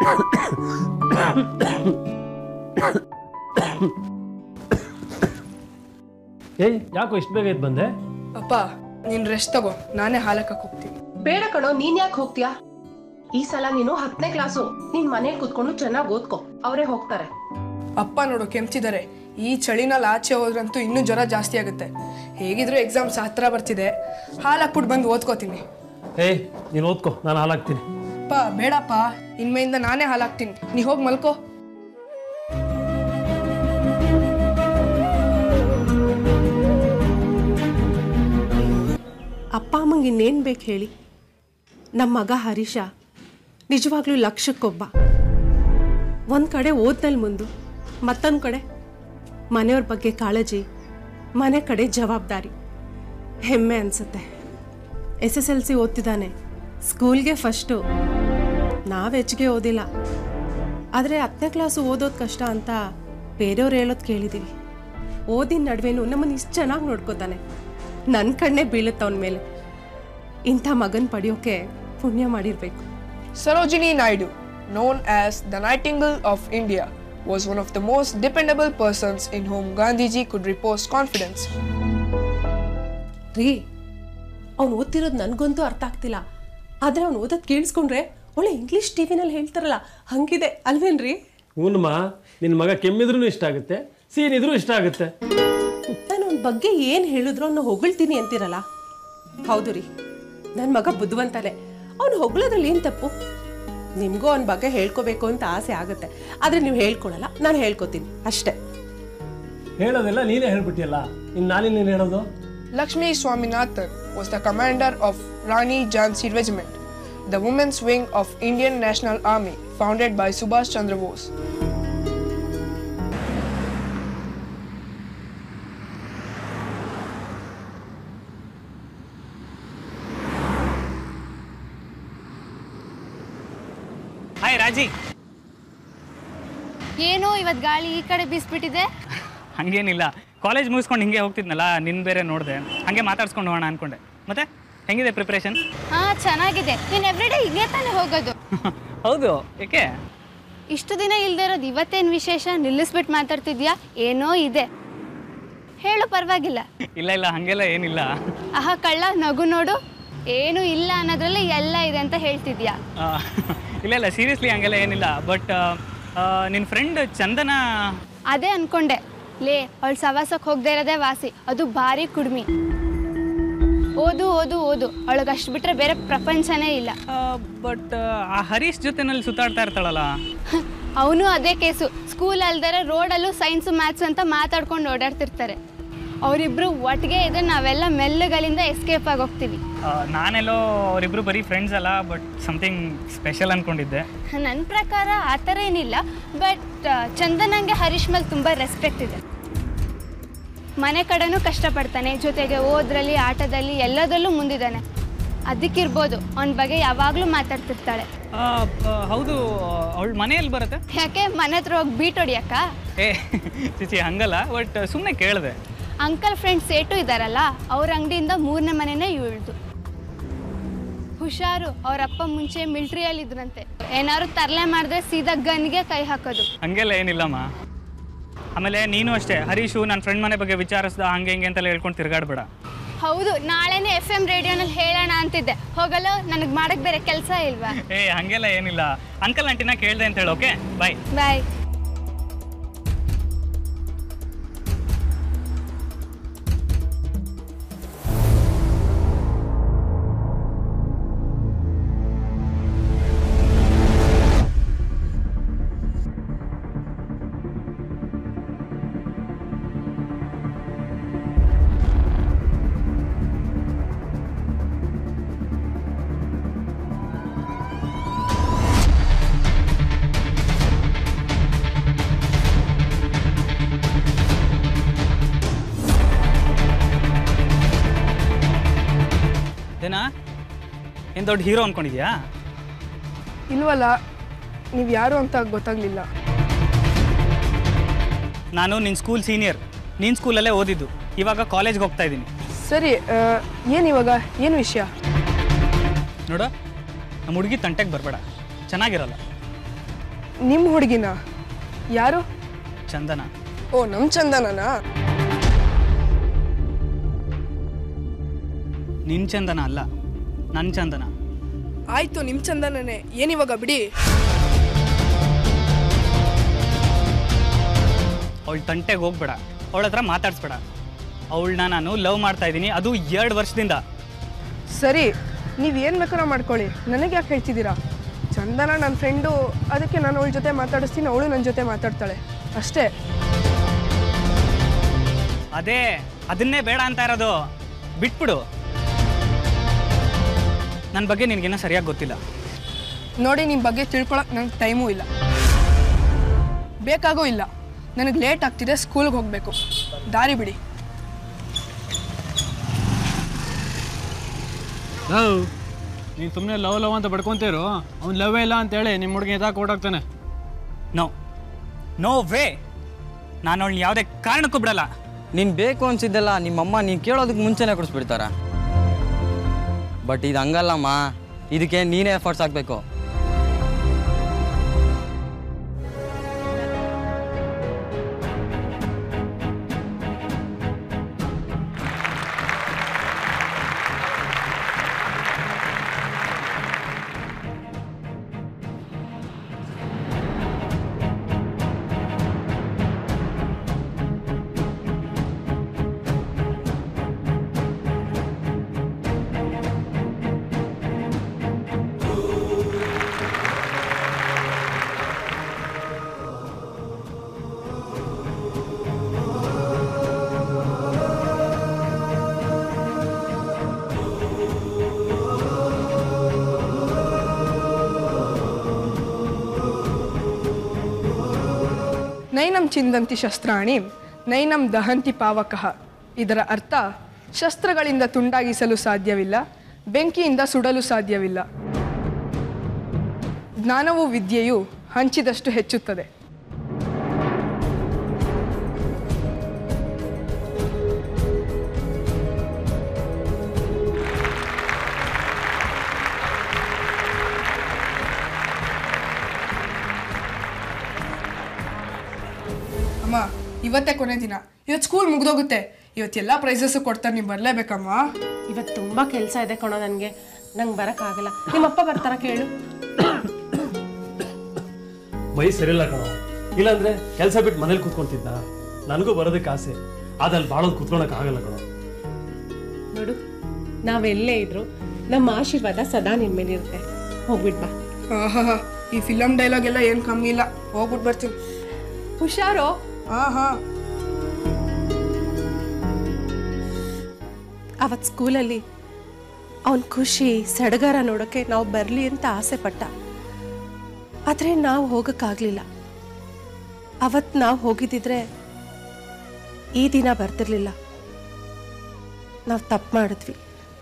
ಏಯ್ ಯಾಕೋ ಇಷ್ಟು ಬೇಗ ಎದ್ದು ಬಂದೆ ಅಪ್ಪ ನೀನ್ ರೆಸ್ಟ್ ತಗೋ ನಾನೇ ಹಾಲಕ್ಕಕ್ಕೆ ಹೋಗ್ತೀನಿ ಬೇಡ ಕಣೋ ನೀನ್ ಯಾಕೆ ಹೋಗ್ತೀಯಾ ಈ ಸಲ ನೀನು ಹತ್ತನೇ ಕ್ಲಾಸು ನೀನ್ ಮನೇಲಿ ಕುತ್ಕೊಂಡು ಚೆನ್ನಾಗಿ ಓದ್ಕೋ ಅವರೇ ಹೋಗ್ತಾರೆ ಅಪ್ಪ ನೋಡು ಕೆಮ್ತಿದ್ದಾರೆ ಈ ಚಳಿನಲ್ಲಿ ಆಚೆ ಹೋದ್ರಂತೂ ಇನ್ನೂ ಜ್ವರ ಜಾಸ್ತಿ ಆಗುತ್ತೆ ಹೇಗಿದ್ರು ಎಕ್ಸಾಮ್ಸ್ ಹತ್ರ ಬರ್ತಿದೆ ಹಾಲು ಹಾಕ್ಬಿಟ್ಟು ಬಂದು ಓದ್ಕೋತೀನಿ ಏಯ್ ನೀನು ಓದ್ಕೋ ನಾನು ಹಾಲಾಗ್ತೀನಿ ಅಪ್ಪ ಬೇಡಪ್ಪ ಇನ್ಮೆಯಿಂದ ನಾನೇ ಹಾಲು ಹಾಕ್ತೀನಿ ನೀ ಹೋಗಿ ಮಲ್ಕೋ ಅಪ್ಪ ಅಮ್ಮಂಗೆ ಇನ್ನೇನು ಬೇಕು ಹೇಳಿ ನಮ್ಮ ಮಗ ಹರೀಶ ನಿಜವಾಗ್ಲೂ ಲಕ್ಷಕ್ಕೊಬ್ಬ ಒಂದು ಕಡೆ ಓದ್ನಲ್ಲಿ ಮುಂದು ಮತ್ತೊಂದು ಕಡೆ ಮನೆಯವ್ರ ಬಗ್ಗೆ ಕಾಳಜಿ ಮನೆ ಕಡೆ ಜವಾಬ್ದಾರಿ ಹೆಮ್ಮೆ ಅನಿಸುತ್ತೆ ಎಸ್ ಎಸ್ ಎಲ್ ಸಿ ಓದ್ತಿದ್ದಾನೆ ಸ್ಕೂಲ್ಗೆ ಫಸ್ಟು ನಾವು ಹೆಚ್ಚಿಗೆ ಓದಿಲ್ಲ ಆದರೆ ಹತ್ತನೇ ಕ್ಲಾಸು ಓದೋದು ಕಷ್ಟ ಅಂತ ಬೇರೆಯವ್ರು ಹೇಳೋದು ಕೇಳಿದ್ದೀವಿ ಓದಿನ ನಡುವೆನೂ ನಮ್ಮನ್ನು ಇಷ್ಟು ಚೆನ್ನಾಗಿ ನೋಡ್ಕೋತಾನೆ ನನ್ನ ಕಣ್ಣೇ ಬೀಳುತ್ತೆ ಅವನ ಮೇಲೆ ಇಂಥ ಮಗನ ಪಡೆಯೋಕೆ ಪುಣ್ಯ ಮಾಡಿರಬೇಕು Sarojini Naidu, known as the Nightingale of India, was one of the most dependable persons in whom Gandhiji could repose confidence. ರೀ ಅವ್ನು ಓದ್ತಿರೋದು ನನಗಂತೂ ಅರ್ಥ ಆಗ್ತಿಲ್ಲ ಆದರೆ ಅವ್ನು ಓದೋದು ಕೇಳಿಸ್ಕೊಂಡ್ರೆ ಒಳ್ಳೆ ಇಂಗ್ಲೀಷ್ ಟಿ ವಿನಲ್ಲಿ ಹೇಳ್ತಾರಲ್ಲ ಹಂಗಿದೆ ಅಲ್ವೇನ್ರಿ ಹ್ಞೂನಮ್ಮ ನಿನ್ನ ಮಗ ಕೆಮ್ಮಿದ್ರೂ ಇಷ್ಟ ಆಗುತ್ತೆ ಸೀನಿದ್ರೂ ಇಷ್ಟ ಆಗುತ್ತೆ ನಾನು ಅವನ ಬಗ್ಗೆ ಏನು ಹೇಳಿದ್ರು ಅವನ್ನ ಹೊಗಳ್ತೀನಿ ಅಂತೀರಲ್ಲ ಹೌದು ರೀ ನನ್ನ ಮಗ ಬುದ್ಧಿವಂತಾನೆ ಅವನು ಹೊಗಳೋದ್ರಲ್ಲಿ ಏನು ತಪ್ಪು ನಿಮಗೂ ಅವನ ಬಗ್ಗೆ ಹೇಳ್ಕೋಬೇಕು ಅಂತ ಆಸೆ ಆಗುತ್ತೆ ಆದರೆ ನೀವು ಹೇಳ್ಕೊಳಲ್ಲ ನಾನು ಹೇಳ್ಕೊತೀನಿ ಅಷ್ಟೇ ಹೇಳೋದೆಲ್ಲ ನೀನೇ ಹೇಳ್ಬಿಟ್ಟಿಯಲ್ಲ ಇನ್ನು ನಾನಿನ್ನೇನು ಹೇಳೋದು Lakshmi Swaminathan was the commander of Rani Jhansi Regiment, the women's wing of Indian National Army founded by Subhash Chandra Bose. Hi Raji ಏನೋ ಇವತ್ತು ಗಾಳಿ ಈ ಕಡೆ ಬೀಸ್ಬಿಟ್ಟಿದೆ ಹಂಗೇನಿಲ್ಲ ಕಾಲೇಜ್ ಮುಗಿಸ್ಕೊಂಡು ಹಿಂಗೆ ಹೋಗ್ತಿದ್ನಲ್ಲ ನಿನ್ನ ಬೇರೆ ನೋಡಿದೆ ಹಾಗೆ ಮಾತಾಡ್ಸ್ಕೊಂಡು ಹೋಗೋಣ ಅನ್ಕೊಂಡೆ ಮತ್ತೆ ಹೆಂಗಿದೆ ಪ್ರಿಪ್ರೇಷನ್ ಹಾ ಚೆನ್ನಾಗಿದೆ ನೀನು ಎವ್ರಿಡೇ ಹಿಂಗೆ ತಾನೇ ಹೋಗೋದು ಹೌದು ಏಕೆ ಇಷ್ಟು ದಿನ ಇಲ್ದೇ ಇರೋದು ಇವತ್ತೇನು ವಿಶೇಷ ನಿಲ್ಲಿಸ್ಬಿಟ್ಟು ಮಾತಾಡ್ತಿದ್ಯಾ ಏನೋ ಇದೆ ಹೇಳು ಪರವಾಗಿಲ್ಲ ಇಲ್ಲ ಇಲ್ಲ ಹಾಗೆಲ್ಲ ಏನಿಲ್ಲ ಆಹಾ ಕಳ್ಳ ನಗು ನೋಡು ಏನು ಇಲ್ಲ ಅನ್ನೋದ್ರಲ್ಲಿ ಎಲ್ಲ ಇದೆ ಅಂತ ಹೇಳ್ತಿದ್ಯಾ ಆ, ಇಲ್ಲ ಇಲ್ಲ ಸೀರಿಯಸ್ಲಿ ಹಂಗೆಲ್ಲ ಏನಿಲ್ಲ ಬಟ್ ನಿನ್ನ ಫ್ರೆಂಡ್ ಚಂದನ ಅದೇ ಅನ್ಕೊಂಡೆ ಲೇ ಅವಳು ಸವಾಸಕ್ಕೆ ಹೋಗದೆ ಇರೋದೇ ವಾಸಿ ಅದು ಭಾರಿ ಕುಡ್ಮಿ ಓದು ಓದು ಓದು ಅವಳಿಗೆ ಅಷ್ಟು ಬಿಟ್ರೆ ಬೇರೆ ಪ್ರಪಂಚನೇ ಇಲ್ಲ ಬಟ್ ಆ ಹರೀಶ್ ಜೊತೆನಲ್ಲಿ ಸುತ್ತಾಡ್ತಾ ಇರ್ತಾಳಲ್ಲ ಅವನು ಅದೇ ಕೇಸು ಸ್ಕೂಲ್ ಅಲ್ದರೆ ರೋಡಲ್ಲೂ ಸೈನ್ಸು ಮ್ಯಾಥ್ಸ್ ಅಂತ ಮಾತಾಡ್ಕೊಂಡು ಓಡಾಡ್ತಿರ್ತಾರೆ ಅವರಿಬ್ರು ಒಟ್ಟಿಗೆ ಇದ್ರೆ ನಾವೆಲ್ಲ ಮೆಲ್ಲಗಲಿಂದ ಎಸ್ಕೇಪ್ ಆಗಿ ಹೋಗ್ತೀವಿ ಆ, ನಾನೆಲ್ಲೋ ಅವರಿಬ್ರು ಬರೀ ಫ್ರೆಂಡ್ಸ್ ಅಲ್ಲ ಬಟ್ ಸಮಥಿಂಗ್ ಸ್ಪೆಷಲ್ ಅನ್ಕೊಂಡಿದ್ದೆ ನನ್ನ ಪ್ರಕಾರ ಆ ಥರ ಏನಿಲ್ಲ ಬಟ್ ಚಂದನಂಗೆ ಹರೀಶ್ ಮೇಲೆ ತುಂಬ ರೆಸ್ಪೆಕ್ಟ್ ಇದೆ ಮನೆ ಕಡೆನೂ ಕಷ್ಟಪಡ್ತಾನೆ ಜೊತೆಗೆ ಓದ್ರಲ್ಲಿ ಆಟದಲ್ಲಿ ಎಲ್ಲದರಲ್ಲೂ ಮುಂದಿದ್ದಾನೆ ಅದಕ್ಕಿರ್ಬೋದು ಅವನ ಬಗ್ಗೆ ಯಾವಾಗಲೂ ಮಾತಾಡ್ತಿರ್ತಾಳೆ ಆ, ಆ, ಹೌದು ಅವಳ ಮನೆಯಲ್ಲಿ ಬರುತ್ತೆ ಯಾಕೆ ಮನೆ ಹತ್ರ ಹೋಗಿ ಬೀಟ್ ಹೊಡಿಯಕ್ಕ ಏ ಚಿಚಿ ಹಂಗಲ್ಲ ಬಟ್ ಸುಮ್ಮನೆ ಕೇಳಿದೆ ಅಂಕಲ್ ಫ್ರೆಂಡ್ ಸೇಟು ಇದ್ದಾರಲ್ಲ ಅವ್ರ ಅಂಗಡಿಯಿಂದ ಮೂರನೇ ಮನೆನೇ ಇವಳ್ದು ಹುಷಾರು ಅವ್ರ ಅಪ್ಪ ಮುಂಚೆ ಮಿಲ್ಟ್ರಿಯಲ್ಲಿ ಇದ್ರಂತೆ ಏನಾದ್ರು ತರಲೆ ಮಾಡಿದ್ರೆ ಸೀದಾ ಗನ್ಗೆ ಕೈ ಹಾಕೋದು ಹಂಗೆಲ್ಲ ಏನಿಲ್ಲಮ್ಮ ಆಮೇಲೆ ನೀನು ಅಷ್ಟೇ ಹರೀಶು ನನ್ನ ಫ್ರೆಂಡ್ ಮನೆ ಬಗ್ಗೆ ವಿಚಾರಿಸ್ದ ಹಂಗೆ ಹಿಂಗೆ ಅಂತೆಲ್ಲ ಹೇಳ್ಕೊಂಡು ತಿರ್ಗಾಡ್ಬೇಡ ಹೌದು ನಾಳೆನೇ ಎಫ್ ಎಂ ರೇಡಿಯೋನಲ್ಲಿ ಹೇಳೋಣ ಅಂತಿದ್ದೆ ಹೋಗಲ್ಲ ನನಗೆ ಮಾಡಕ್ ಬೇರೆ ಕೆಲಸ ಇಲ್ವಾ ಏ ಹಂಗೆಲ್ಲ ಏನಿಲ್ಲ ಅಂಕಲ್ ಆಂಟಿನ ಕೇಳಿದೆ ಅಂತ ಹೇಳಿ ಓಕೆ ಬಾಯ್ ಬಾಯ್ ಏನಾ ಏನು ದೊಡ್ಡ ಹೀರೋ ಅನ್ಕೊಂಡಿದ್ಯಾ ಇಲ್ವಲ್ಲ ನೀವು ಯಾರು ಅಂತ ಗೊತ್ತಾಗ್ಲಿಲ್ಲ ನಾನು ನಿನ್ನ ಸ್ಕೂಲ್ ಸೀನಿಯರ್ ನಿನ್ನ ಸ್ಕೂಲಲ್ಲೇ ಓದಿದ್ದು ಇವಾಗ ಕಾಲೇಜ್ಗೆ ಹೋಗ್ತಾ ಇದ್ದೀನಿ ಸರಿ ಏನು ಇವಾಗ ಏನು ವಿಷಯ ನೋಡು ನಮ್ಮ ಹುಡುಗಿ ತಂಟೆಗೆ ಬರಬೇಡ ಚೆನ್ನಾಗಿರಲ್ಲ ನಿಮ್ಮ ಹುಡುಗಿನ ಯಾರು ಚಂದನ ಓ ನಮ್ಮ ಚಂದನನಾ ನಿನ್ನ ಚಂದನ ಅಲ್ಲ ನನ್ನ ಚಂದನ ಆಯ್ತು ನಿಮ್ಮ ಚಂದನನೇ ಏನಿವಾಗ ಬಿಡಿ ಅವಳ ತಂಟೆಗೆ ಹೋಗ್ಬೇಡ ಅವಳ ಹತ್ರ ಮಾತಾಡಿಸ್ಬೇಡ ಅವಳನ್ನ ನಾನು ಲವ್ ಮಾಡ್ತಾ ಇದ್ದೀನಿ ಅದು ಎರಡು ವರ್ಷದಿಂದ ಸರಿ ನೀವು ಏನು ಬೇಕಾದ್ರೂ ಮಾಡ್ಕೊಳ್ಳಿ ನನಗೆ ಯಾಕೆ ಹೇಳ್ತಿದ್ದೀರಾ ಚಂದನ ನನ್ನ ಫ್ರೆಂಡು ಅದಕ್ಕೆ ನಾನು ಅವಳ ಜೊತೆ ಮಾತಾಡಿಸ್ತೀನಿ ಅವಳು ನನ್ನ ಜೊತೆ ಮಾತಾಡ್ತಾಳೆ ಅಷ್ಟೇ ಅದೇ ಅದನ್ನೇ ಬೇಡ ಅಂತ ಇರೋದು ಬಿಟ್ಬಿಡು ನನ್ನ ಬಗ್ಗೆ ನಿನಗೇನೋ ಸರಿಯಾಗಿ ಗೊತ್ತಿಲ್ಲ ನೋಡಿ ನಿಮ್ಮ ಬಗ್ಗೆ ತಿಳ್ಕೊಳಕ್ಕೆ ನಂಗೆ ಟೈಮೂ ಇಲ್ಲ ಬೇಕಾಗೂ ಇಲ್ಲ ನನಗೆ ಲೇಟ್ ಆಗ್ತಿದೆ ಸ್ಕೂಲ್ಗೆ ಹೋಗಬೇಕು ದಾರಿ ಬಿಡಿ ಲವ್ ನೀನು ಸುಮ್ಮನೆ ಲವ್ ಲವ್ ಅಂತ ಬಡ್ಕೊಂತೀರು ಅವ್ನು ಲವ್ವೇ ಇಲ್ಲ ಅಂತೇಳಿ ನಿಮ್ಮ ಹುಡುಗಿ ಎದಾಕ್ ಓಡಾಕ್ತಾನೆ ನೋ ನೋ ವೇ ನಾನು ಅವಳನ್ನ ಯಾವುದೇ ಕಾರಣಕ್ಕೂ ಬಿಡಲ್ಲ ನೀನು ಬೇಕು ಅನ್ಸಿದ್ದೆಲ್ಲ ನಿಮ್ಮಮ್ಮ ನೀನು ಕೇಳೋದಕ್ಕೆ ಮುಂಚೆನೇ ಕೊಡಿಸ್ಬಿಡ್ತಾರ ಬಟ್ ಇದು ಹಂಗಲ್ಲಮ್ಮ ಇದಕ್ಕೆ ನೀನೇ ಎಫರ್ಟ್ಸ್ ಹಾಕಬೇಕು ನೈನಂ ಚಿಂದಂತಿ ಶಸ್ತ್ರಾಣಿ ನೈನಂ ದಹಂತಿ ಪಾವಕಃ ಇದರ ಅರ್ಥ ಶಸ್ತ್ರಗಳಿಂದ ತುಂಡಾಗಿಸಲು ಸಾಧ್ಯವಿಲ್ಲ ಬೆಂಕಿಯಿಂದ ಸುಡಲು ಸಾಧ್ಯವಿಲ್ಲ ಜ್ಞಾನವು ವಿದ್ಯೆಯು ಹಂಚಿದಷ್ಟು ಹೆಚ್ಚುತ್ತದೆ ಅಮ್ಮ ಇವತ್ತೇ ಕೊನೆ ದಿನ ಇವತ್ತು ಸ್ಕೂಲ್ ಮುಗ್ದೋಗುತ್ತೆ ಇವತ್ತೆಲ್ಲ ಪ್ರೈಸಸ್ ಕೊಡ್ತಾರೆ ನೀವು ಬರಲೇಬೇಕಮ್ಮ ಇವತ್ತು ತುಂಬ ಕೆಲಸ ಇದೆ ಕಣೋ ನನಗೆ ನಂಗೆ ಬರೋಕ್ಕಾಗಲ್ಲ ನಿಮ್ಮಪ್ಪ ಬರ್ತಾರ ಕೇಳು ಮೈ ಸರಿಯಿಲ್ಲ ಕಣ ಇಲ್ಲಾಂದ್ರೆ ಕೆಲಸ ಬಿಟ್ಟು ಮನೇಲಿ ಕೂತ್ಕೊಂತಿದ್ದ ನನಗೂ ಬರೋದಕ್ಕೆ ಆಸೆ ಅದಲ್ಲಿ ಬಾಳೋದು ಕೂತ್ಕೊಳಕ್ ಆಗಲ್ಲ ಕಣ ನೋಡು ನಾವೆಲ್ಲೇ ಇದ್ರು ನಮ್ಮ ಆಶೀರ್ವಾದ ಸದಾ ನಿನ್ ಮೇಲಿರುತ್ತೆ ಹೋಗ್ಬಿಟ್ ಬಾ ಆಹಾ ಈ ಫಿಲಮ್ ಡೈಲಾಗ್ ಎಲ್ಲ ಏನು ಕಮ್ಮಿ ಇಲ್ಲ ಹೋಗ್ಬಿಟ್ಟು ಬರ್ತೀನಿ ಹುಷಾರೋ ಹಾಂ ಹಾಂ ಅವತ್ತು ಸ್ಕೂಲಲ್ಲಿ ಅವನ ಖುಷಿ ಸಡಗರ ನೋಡೋಕ್ಕೆ ನಾವು ಬರಲಿ ಅಂತ ಆಸೆ ಪಟ್ಟ ಆದರೆ ನಾವು ಹೋಗೋಕ್ಕಾಗಲಿಲ್ಲ ಅವತ್ತು ನಾವು ಹೋಗಿದ್ದಿದ್ರೆ ಈ ದಿನ ಬರ್ತಿರ್ಲಿಲ್ಲ ನಾವು ತಪ್ಪು ಮಾಡಿದ್ವಿ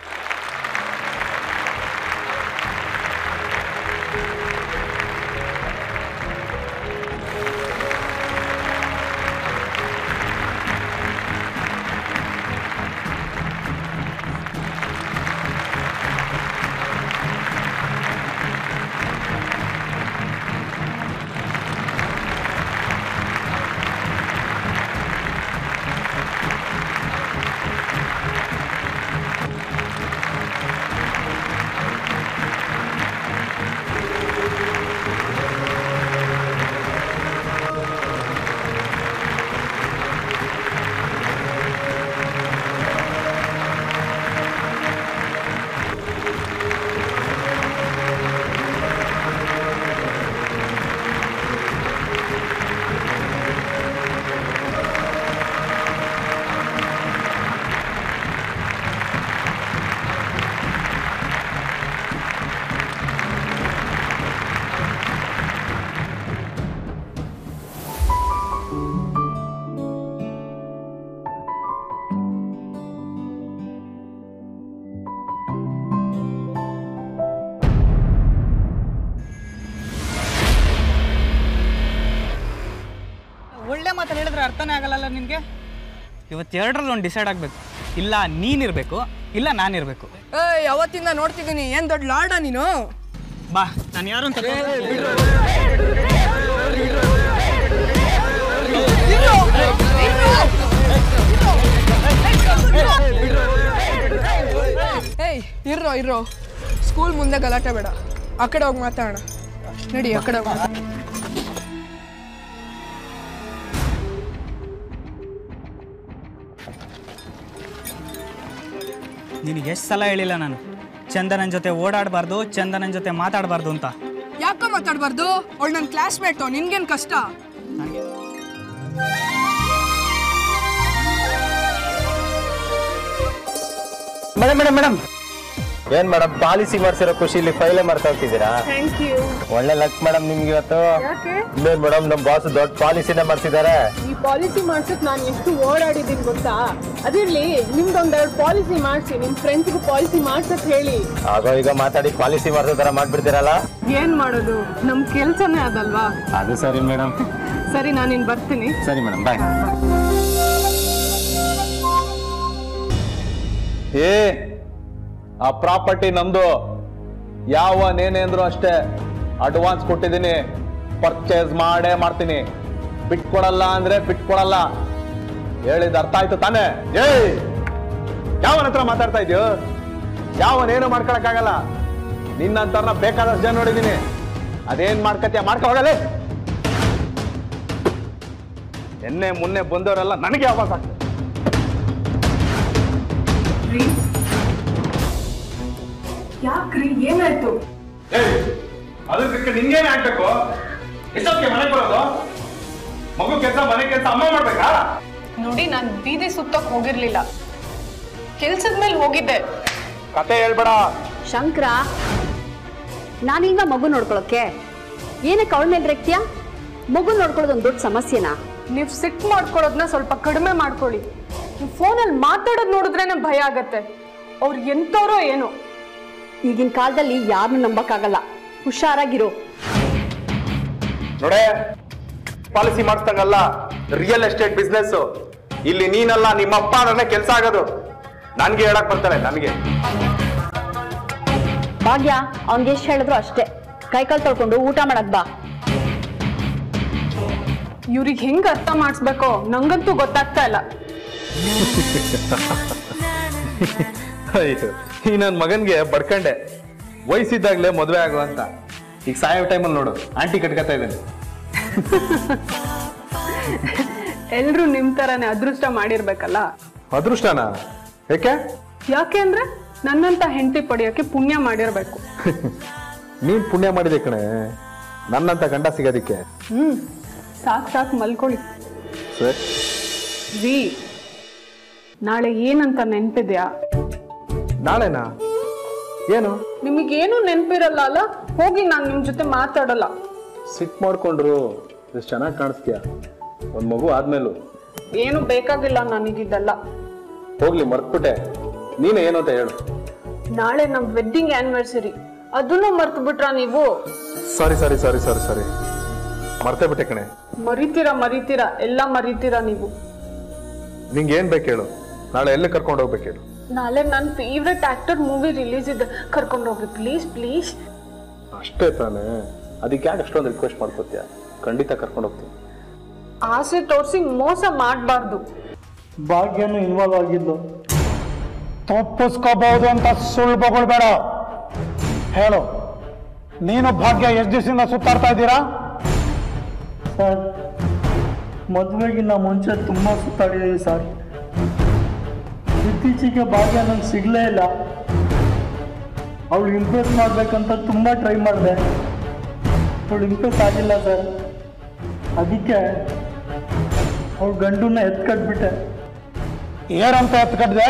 ಒಳ್ಳೆ ಮಾತಲ್ಲಿ ಹೇಳಿದ್ರೆ ಅರ್ಥನೇ ಆಗಲ್ಲ ನಿನಗೆ ಇವತ್ತೆರಡರಲ್ಲಿ ಒಂದು ಡಿಸೈಡ್ ಆಗಬೇಕು ಇಲ್ಲ ನೀನಿರಬೇಕು ಇಲ್ಲ ನಾನಿರಬೇಕು ಏಯ್ ಅವತ್ತಿಂದ ನೋಡ್ತಿದ್ದೀನಿ ಏನು ದೊಡ್ಡ ಲಾಡ ನೀನು ಬಾ ನಾನು ಯಾರು ಅಂತ ಏಯ್ ಇರ್ರೋ ಇರ್ರೋ ಸ್ಕೂಲ್ ಮುಂದೆ ಗಲಾಟೆ ಬೇಡ ಆ ಕಡೆ ಹೋಗಿ ಮಾತಾಡೋಣ ನಡಿ ಆ ಕಡೆ ಹೋಗಿ ಮಾತಾಡೋಣ. ನಿನಗೆ ಎಷ್ಟು ಸಲ ಹೇಳಿಲ್ಲ ನಾನು ಚಂದನನ್ ಜೊತೆ ಓಡಾಡಬಾರ್ದು ಚಂದನನ್ ಜೊತೆ ಮಾತಾಡಬಾರ್ದು ಅಂತ ಯಾಕೋ ಮಾತಾಡಬಾರ್ದು ಅವಳು ನನ್ನ ಕ್ಲಾಸ್ಮೇಟು ನಿನ್ಗೇನು ಕಷ್ಟ ಮೇಡಮ್ ಮೇಡಮ್ ಮೇಡಮ್ ಏನ್ ಮೇಡಮ್ ಪಾಲಿಸಿ ಮಾಡ್ಸಿರೋ ಖುಷಿಲಿ ಫೈಲೇ ಮಾಡ್ತಾ ಹೋಗ್ತಿದ್ದೀರಾ ಒಳ್ಳೆ ಲಕ್ ಮೇಡಮ್ ನಿಮ್ಗೆ ಇವತ್ತು ಇನ್ನೇನ್ ಮೇಡಮ್ ನಮ್ ಬಾಸ್ ದೊಡ್ಡ ಪಾಲಿಸಿನೇ ಮಾಡ್ಸಿದ್ದಾರೆ ಈ ಪಾಲಿಸಿ ಮಾಡ್ಸಕ್ ನಾನು ಎಷ್ಟು ಓಡಾಡಿದ್ದೀನಿ ಗೊತ್ತಾ ಅದಿರ್ಲಿ ನಿಮ್ದೊಂದೆರಡು ಪಾಲಿಸಿ ಮಾಡಿಸಿ ನಿಮ್ ಫ್ರೆಂಡ್ಸ್ಗೂ ಪಾಲಿಸಿ ಮಾಡ್ಸಕ್ ಹೇಳಿ ಆಗೋ ಈಗ ಮಾತಾಡಿ ಪಾಲಿಸಿ ಮಾಡ್ಸೋ ತರ ಮಾಡ್ಬಿಡ್ತೀರಲ್ಲ ಏನ್ ಮಾಡೋದು ನಮ್ ಕೆಲ್ಸನೇ ಅದಲ್ವಾ ಅದು ಸರಿ ಮೇಡಮ್ ಸರಿ ನಾನು ಇನ್ ಬರ್ತೀನಿ ಸರಿ ಮೇಡಮ್ ಬಾಯ್ ಏ ಆ ಪ್ರಾಪರ್ಟಿ ನಮ್ದು ಯಾವ ನೇನೆ ಅಂದ್ರು ಅಷ್ಟೇ ಅಡ್ವಾನ್ಸ್ ಕೊಟ್ಟಿದ್ದೀನಿ ಪರ್ಚೇಸ್ ಮಾಡೇ ಮಾಡ್ತೀನಿ ಬಿಟ್ಕೊಡಲ್ಲ ಅಂದ್ರೆ ಬಿಟ್ಕೊಡಲ್ಲ ಹೇಳಿದ ಅರ್ಥ ಆಯ್ತು ತಾನೇ ಏಯ್ ಯಾವನ ಹತ್ರ ಮಾತಾಡ್ತಾ ಇದೆಯೋ ಯಾವನೇನು ಮಾಡ್ಕೊಳಕ್ಕಾಗಲ್ಲ ನಿನ್ನಂತರ್ನ ಬೇಕಾದಷ್ಟು ಜನ ನೋಡಿದ್ದೀನಿ ಅದೇನ್ ಮಾಡ್ಕತ್ಯ ಮಾಡ್ಕೊ ಹೋಗಲೇ ಎನ್ನೆ ಮುನ್ನೆ ಬಂದವರೆಲ್ಲ ನನಗೆ ವಾಪಸ್ ಆಗ್ತದೆ ಯಾಕ್ರಿ ಏನಾಯ್ತು ಅದಕ್ಕೆ ನಿನ್ಗೇನೆ ಆಗ್ಬೇಕು ಎಷ್ಟೊತ್ತಿಗೆ ಮನೆಗೆ ಬರೋದು ಮಗು ಕೆಲಸ ಮನೆ ಕೆಲಸ ಅಮ್ಮ ಮಾಡ್ಬೇಕಾ ನೋಡಿ ನಾನು ಬೀದಿ ಸುತ್ತಕ್ ಹೋಗಿರ್ಲಿಲ್ಲ ಕೆಲ್ಸದ ಮೇಲೆ ಹೋಗಿದ್ದೆ ಕತೆ ಹೇಳ್ಬೇಡ ಶಂಕರ ನಾನೀಗ ಮಗು ನೋಡ್ಕೊಳಕ್ಕೆ ಏನಕ್ಕೆ ಅವಳ ಮೇಲೆ ರೆಕ್ತಿಯಾ ಮಗು ನೋಡ್ಕೊಳ್ಳೋದು ಒಂದು ದೊಡ್ಡ ಸಮಸ್ಯೆನಾ ನೀವ್ ಸಿಟ್ ಮಾಡ್ಕೊಳ್ಳೋದನ್ನ ಸ್ವಲ್ಪ ಕಡಿಮೆ ಮಾಡ್ಕೊಳ್ಳಿ ನೀವು ಫೋನಲ್ಲಿ ಮಾತಾಡೋದು ನೋಡಿದ್ರೇನೆ ಭಯ ಆಗತ್ತೆ ಅವ್ರು ಎಂತವ್ರೋ ಏನೋ ಈಗಿನ ಕಾಲದಲ್ಲಿ ಯಾರನ್ನೂ ನಂಬಕ್ಕಾಗಲ್ಲ ಹುಷಾರಾಗಿರು ನೋಡೆ ಪಾಲಿಸಿ ಮಾಡಿಸ್ದಂಗಲ್ಲ ರಿಯಲ್ ಎಸ್ಟೇಟ್ ಬಿಸ್ನೆಸ್ ಇಲ್ಲಿ ನೀನಲ್ಲ ನಿಮ್ಮಪ್ಪ ನನ್ನ ಕೆಲಸ ಆಗೋದು ನನ್ಗೆ ಹೇಳಕ್ ಬರ್ತಾರೆ ನನಗೆ ಭಾಗ್ಯ ಅವ್ನ್ಗೆ ಎಷ್ಟು ಹೇಳಿದ್ರು ಅಷ್ಟೇ ಕೈಕಾಲು ತೊಳ್ಕೊಂಡು ಊಟ ಮಾಡಕ್ ಬಾ ಇವ್ರಿಗೆ ಹೆಂಗ್ ಅರ್ಥ ಮಾಡಿಸ್ಬೇಕೋ ನಂಗಂತೂ ಗೊತ್ತಾಗ್ತಾ ಇಲ್ಲ ಆಯ್ತು ಈ ನನ್ನ ಮಗನ್ಗೆ ಬಡ್ಕಂಡೆ ವಯಸ್ಸಿದ್ದಾಗ್ಲೇ ಮದುವೆ ಆಗು ಅಂತ ಈಗ ಸಾಯೋ ಟೈಮಲ್ಲಿ ನೋಡು ಆಂಟಿ ಕಟ್ಕೊತಾ ಇದ್ದಾನೆ ಎಲ್ರು ನಿಮ್ ತರಾನೇ ಅದೃಷ್ಟ ಮಾಡಿರ್ಬೇಕಲ್ಲ ಅದೃಷ್ಟನಾ ಯಾಕೆ ಯಾಕೆ ಅಂದ್ರೆ ನನ್ನಂತ ಹೆಂಡತಿ ಪಡೆಯೋಕೆ ಪುಣ್ಯ ಮಾಡಿರ್ಬೇಕು ನೀನ್ ಪುಣ್ಯ ಮಾಡಿದೆ ಕಣೆ ನನ್ನಂತ ಗಂಡ ಸಿಗೋದಿಕ್ಕೆ ಹ್ಮ್ ಸಾಕ್ ಸಾಕ್ ಮಲ್ಕೊಳ್ಳಿ ಸರ್ ರೀ ನಾಳೆ ಏನಂತ ನೆನ್ಪಿದ್ಯಾ ನಾಳೆನಾ ಏನು ನಿಮಗೇನು ನೆನ್ಪಿರಲ್ಲ ಅಲ್ಲ ಹೋಗಿ ನಾನು ನಿಮ್ ಜೊತೆ ಮಾತಾಡಲ್ಲ ಸಿಟ್ ಮಾಡ್ಕೊಂಡ್ರು ಎಷ್ಟು ಚೆನ್ನಾಗಿ ಕಾಣಿಸ್ತೀಯ ಒಂದ್ ಮಗು ಆದ್ಮೇಲೂ ಏನು ಬೇಕಾಗಿಲ್ಲ ನನಗಿದೆಲ್ಲ ಹೋಗ್ಲಿ ಮರ್ತ್ಬಿಟ್ಟೆ ನೀನೇ ಏನು ಅಂತ ಹೇಳು ನಾಳೆ ನಮ್ ವೆಡ್ಡಿಂಗ್ ಆನಿವರ್ಸರಿ ಅದನ್ನು ಮರ್ತು ಬಿಟ್ರಾ ನೀವು ಸಾರಿ ಸಾರಿ ಸಾರಿ ಸಾರಿ ಸಾರಿ ಮರ್ತೇ ಬಿಟ್ಟೆ ಕಣೆ ಮರಿತೀರಾ ಮರಿತೀರಾ ಎಲ್ಲ ಮರಿತೀರಾ ನೀವು ನಿಂಗೆ ಏನ್ ಬೇಕು ಹೇಳು ನಾಳೆ ಎಲ್ಲಿ ಕರ್ಕೊಂಡು ಹೋಗ್ಬೇಕು ಹೇಳು ನಾಳೆ ನನ್ನ ಫೇವ್ರೆಟ್ ಆಕ್ಟರ್ ಮೂವಿ ರಿಲೀಸ್ ಇದೆ ಕರ್ಕೊಂಡು ಹೋಗಿ ಪ್ಲೀಸ್ ಪ್ಲೀಸ್ ಅಷ್ಟೇ ತಾನೇ ಅದಕ್ಕೆ ಯಾಕೆ ಅಷ್ಟೊಂದು ರಿಕ್ವೆಸ್ಟ್ ಮಾಡ್ಕೋತೀಯ ಖಂಡಿತ ಕರ್ಕೊಂಡು ಹೋಗ್ತೀನಿ ಆಸೆ ತೋರಿಸಿ ಮೋಸ ಮಾಡಬಾರ್ದು ಭಾಗ್ಯನು ಇನ್ವಾಲ್ವ್ ಆಗಿದ್ದು ತಪ್ಪಿಸ್ಕೋಬಹುದು ಅಂತ ಸುಳ್ಳು ಬಗೊಳ್ಬೇಡ ಹೇಳು ನೀನು ಭಾಗ್ಯ ಎಷ್ಟು ದಿವಸದಿಂದ ಸುತ್ತಾಡ್ತಾ ಇದ್ದೀರಾ ಸರ್ ಮದುವೆಗಿನ್ನ ಮುಂಚೆ ತುಂಬ ಸುತ್ತಾಡಿದ್ದೀವಿ ಸರ್ ಇತ್ತೀಚೆಗೆ ಭಾಗ್ಯ ನಂಗೆ ಸಿಗಲೇ ಇಲ್ಲ ಅವಳು ಇಂಪ್ರೆಸ್ ಮಾಡ್ಬೇಕಂತ ತುಂಬ ಟ್ರೈ ಮಾಡಿದೆ ಅವಳು ಇಂಪ್ರೆಸ್ ಆಗಿಲ್ಲ ಸರ್ ಅದಕ್ಕೆ ಅವಳು ಗಂಡನ್ನ ಎತ್ಕಟ್ಬಿಟ್ಟೆ ಏನಂತ ಎತ್ಕಟ್ದೆ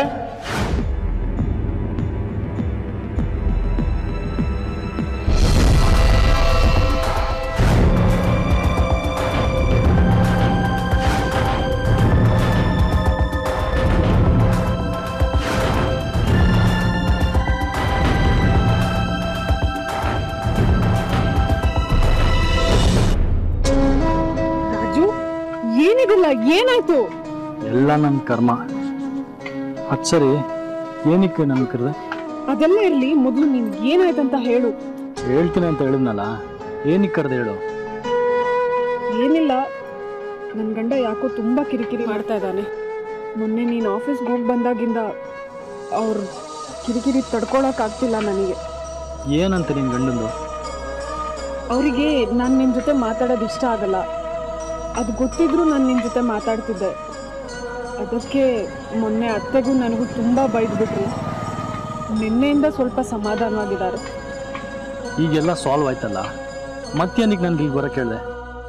ರಾಜು ಏನಿದಿಲ್ಲ ಏನಾಯ್ತು ಎಲ್ಲ ನನ್ನ ಕರ್ಮ ಅದು ಸರಿ ಏನಕ್ಕೆ ನನ್ನ ಕರೆದೆ ಅದೆಲ್ಲ ಇರ್ಲಿ ಮೊದಲು ನಿನ್ಗೆ ಏನಾಯ್ತಂತ ಹೇಳು ಹೇಳ್ತೀನಿ ಅಂತ ಹೇಳಿದ್ನಲ್ಲ ಏನಕ್ಕೆ ಕರೆದೆ ಹೇಳು ಏನಿಲ್ಲ ನನ್ನ ಗಂಡ ಯಾಕೋ ತುಂಬ ಕಿರಿಕಿರಿ ಮಾಡ್ತಾ ಇದ್ದಾನೆ ಮೊನ್ನೆ ನೀನು ಆಫೀಸ್ಗೆ ಹೋಗಿ ಬಂದಾಗಿಂದ ಅವ್ರ ಕಿರಿಕಿರಿ ತಡ್ಕೊಳಕ್ಕಾಗ್ತಿಲ್ಲ ನನಗೆ ಏನಂತ ನಿನ್ನ ಗಂಡಂದು ಅವರಿಗೆ ನಾನು ನಿನ್ನ ಜೊತೆ ಮಾತಾಡೋದು ಇಷ್ಟ ಆಗಲ್ಲ ಅದು ಗೊತ್ತಿದ್ರೂ ನಾನು ನಿನ್ನ ಜೊತೆ ಮಾತಾಡ್ತಿದ್ದೆ ಅದಕ್ಕೆ ಮೊನ್ನೆ ಅತ್ತೆಗೂ ನನಗೂ ತುಂಬ ಬೈದ್ಬಿಟ್ರು ನಿನ್ನೆಯಿಂದ ಸ್ವಲ್ಪ ಸಮಾಧಾನವಾಗಿದ್ದಾರೆ ಈಗೆಲ್ಲ ಸಾಲ್ವ್ ಆಯ್ತಲ್ಲ ಮತ್ತೇನಿಗೆ ನನಗೆ ಈಗ ಬರೋಕೆ ಹೇಳಿದೆ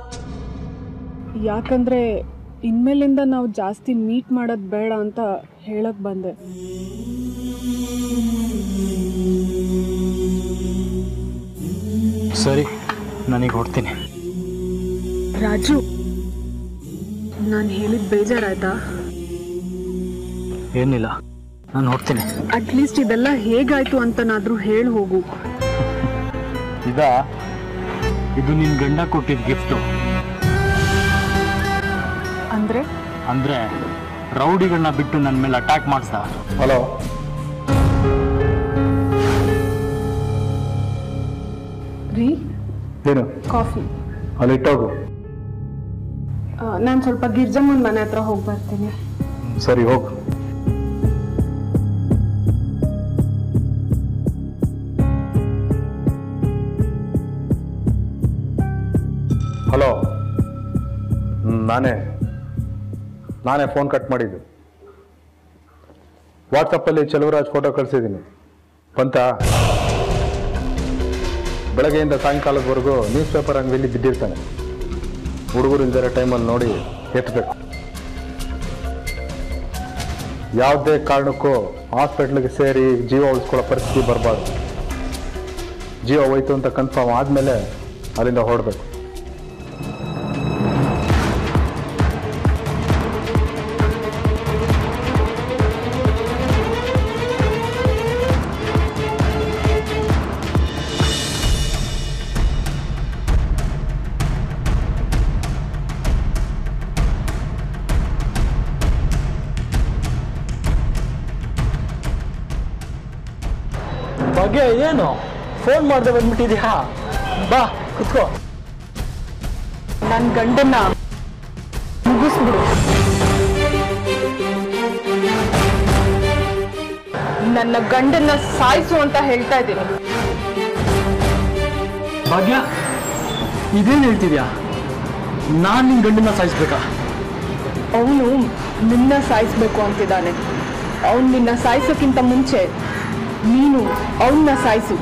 ಯಾಕಂದರೆ ಇನ್ಮೇಲಿಂದ ನಾವು ಜಾಸ್ತಿ ಮೀಟ್ ಮಾಡೋದು ಬೇಡ ಅಂತ ಹೇಳಕ್ ಬಂದೆ ಸರಿ ನಾನೀಗ ಹೊಡ್ತೀನಿ ರಾಜು ನಾನು ಹೇಳಿದ ಬೇಜಾರಾಯ್ತಾ ಏನಿಲ್ಲ ನಾನು ಹೊಡ್ತೀನಿ ಅಟ್ಲೀಸ್ಟ್ ಇದೆಲ್ಲ ಹೇಗಾಯ್ತು ಅಂತನಾದ್ರೂ ಹೇಳಿ ಹೋಗು ಇದ ಇದು ನಿನ್ನ ಗಂಡ ಕೊಟ್ಟಿದ್ದ ಗಿಫ್ಟು ಅಂದ್ರೆ ಅಂದರೆ ರೌಡಿಗಳನ್ನ ಬಿಟ್ಟು ನನ್ನ ಮೇಲೆ ಅಟ್ಯಾಕ್ ಮಾಡಿಸ್ದ ಹಲೋ ರೀ ಏನು ಕಾಫಿ ಅಲ್ಲಿ ಇಟ್ಟೋಗು ನಾನು ಸ್ವಲ್ಪ ಗಿರ್ಜಮ್ಮನ ಮನೆ ಹತ್ರ ಹೋಗಿ ಬರ್ತೀನಿ ಸರಿ ಹೋಗು ಹಲೋ ಹ್ಮ್, ನಾನೇ ನಾನೇ ಫೋನ್ ಕಟ್ ಮಾಡಿದ್ದು ವಾಟ್ಸಪ್ಪಲ್ಲಿ ಚೆಲುವರಾಜ್ ಫೋಟೋ ಕಳಿಸಿದ್ದೀನಿ ಬಂತ ಬೆಳಗ್ಗೆಯಿಂದ ಸಾಯಂಕಾಲದವರೆಗೂ ನ್ಯೂಸ್ ಪೇಪರ್ ಅಂಗಡಿಯಲ್ಲಿ ಬಿದ್ದಿರ್ತಾನೆ ಹುಡುಗರು ಇಲ್ದಿರೋ ಟೈಮಲ್ಲಿ ನೋಡಿ ಎತ್ತಬೇಕು ಯಾವುದೇ ಕಾರಣಕ್ಕೂ ಹಾಸ್ಪಿಟ್ಲಿಗೆ ಸೇರಿ ಜೀವ ಉಳಿಸ್ಕೊಳ್ಳೋ ಪರಿಸ್ಥಿತಿ ಬರಬಾರ್ದು ಜೀವ ಹೋಯ್ತು ಅಂತ ಕನ್ಫರ್ಮ್ ಆದಮೇಲೆ ಅಲ್ಲಿಂದ ಹೊರಡಬೇಕು ಬಗ್ಗೆ ಏನು ಫೋನ್ ಮಾಡದೆ ಬಂದ್ಬಿಟ್ಟಿದ್ಯಾ ಬಾ ಕುತ್ಕೋ ನನ್ನ ಗಂಡನ್ನ ಮುಗಿಸ್ಬಿಡು ನನ್ನ ಗಂಡನ್ನ ಸಾಯಿಸು ಅಂತ ಹೇಳ್ತಾ ಇದ್ದೀನಿ ಭಾಗ್ಯ ಇದೇನು ಹೇಳ್ತಿದ್ಯಾ ನಾನು ನಿನ್ನ ಗಂಡನ್ನ ಸಾಯಿಸ್ಬೇಕಾ ಅವನು ನಿನ್ನ ಸಾಯಿಸ್ಬೇಕು ಅಂತಿದ್ದಾನೆ ಅವನು ನಿನ್ನ ಸಾಯಿಸೋಕ್ಕಿಂತ ಮುಂಚೆ ನೀನು ಅವನ್ನ ಸಾಯಿಸು